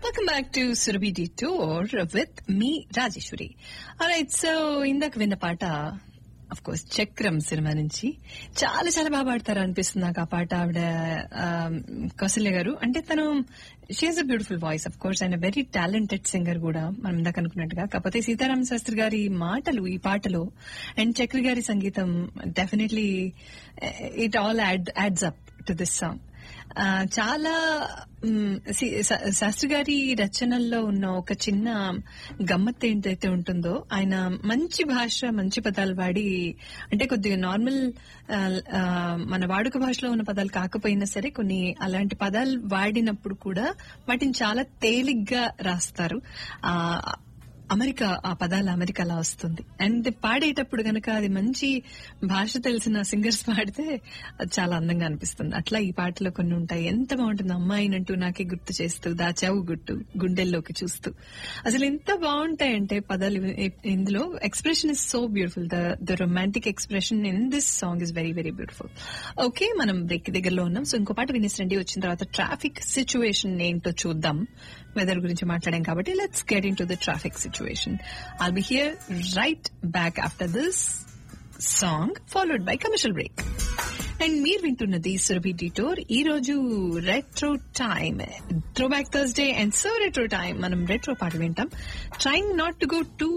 welcome back to Surabhi tour with me Rajeshwari right so ఇందాక విన్న పాట అఫ్ కోర్స్ చక్రం సినిమా నుంచి చాలా చాలా బాగా పాడతారు అనిపిస్తుంది నాకు ఆ పాట ఆవిడ కౌసల్య గారు అంటే తను she is a beautiful voice of course ఆయన వెరీ టాలెంటెడ్ సింగర్ కూడా మనం ఇందాక అనుకున్నట్టుగా కాకపోతే సీతారామ శాస్త్రి గారి మాటలు ఈ పాటలో అండ్ చక్రి గారి సంగీతం definitely it all adds up to this song చాలా శాస్త్రి గారి రచనల్లో ఉన్న ఒక చిన్న గమ్మత్ ఏంటైతే ఉంటుందో ఆయన మంచి భాష మంచి పదాలు వాడి అంటే కొద్దిగా నార్మల్ మన వాడుక భాషలో ఉన్న పదాలు కాకపోయినా సరే కొన్ని అలాంటి పదాలు వాడినప్పుడు కూడా వాటిని చాలా తేలిగ్గా రాస్తారు ఆ అమెరికా ఆ పదాల అమెరికాలా వస్తుంది అండ్ పాడేటప్పుడు గనక అది మంచి భాష తెలిసిన సింగర్స్ పాడితే అది చాలా అందంగా అనిపిస్తుంది అట్లా ఈ పాటలో కొన్ని ఉంటాయి ఎంత బాగుంటుంది అమ్మాయినంటూ నాకే గుర్తు చేస్తూ దాచావు గుట్టు గుండెల్లోకి చూస్తూ అసలు ఎంత బాగుంటాయంటే పదాలు ఇందులో expression is so beautiful the the romantic expression in this song is very very beautiful okay మనం బ్రేక్ దగ్గరలో ఉన్నాం సో ఇంకో పాట వినేసండి వచ్చిన తర్వాత ట్రాఫిక్ సిచ్యువేషన్ ఏంటో చూద్దాం వెదర్ గురించి మాట్లాడాం కాబట్టి let's get into the traffic situation I'll be here right back after this song followed by commercial break and మీరు వింటున్నది సురభి డిటోర్ ఈ రోజు retro time throw back Thursday and so retro time మనం retro పాట వింటాం trying not to go too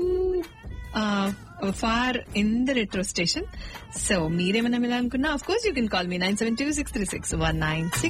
far in the retro station so మీరేమైనా వినాలనుకున్నా of course you can call me nine seven two six three six one nine six